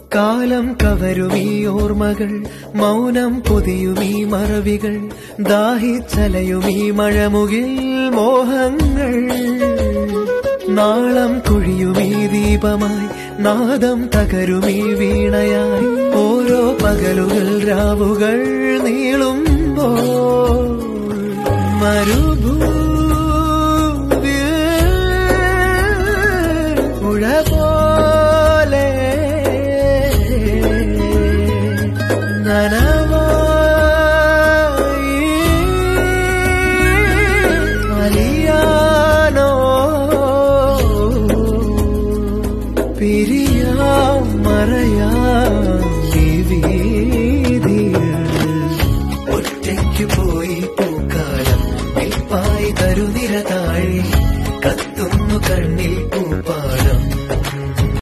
കാലം കവരുമീ ഓർമ്മകൾ മൗനം പൊതിയുമീ മറവികൾ ദാഹിച്ചലയുമീ മഴമുകിൽ മോഹങ്ങൾ നാളം കൊഴിയുമീ ദീപമായി നാദം തകരുമീ വീണയായി ഓരോ പകലുകൾ രാവുകൾ നീളുമ്പോൾ മരുഭൂവിൽ ഉഴ പോലെ നനവായി അലിയാനോ പിരിയാം മറയാം ഈ വീതികൾ ഒറ്റയ്ക്ക് പോയി പൂക്കാലം നിൽപ്പായി തരുനിര താഴെ കത്തുന്നു കണ്ണിൽ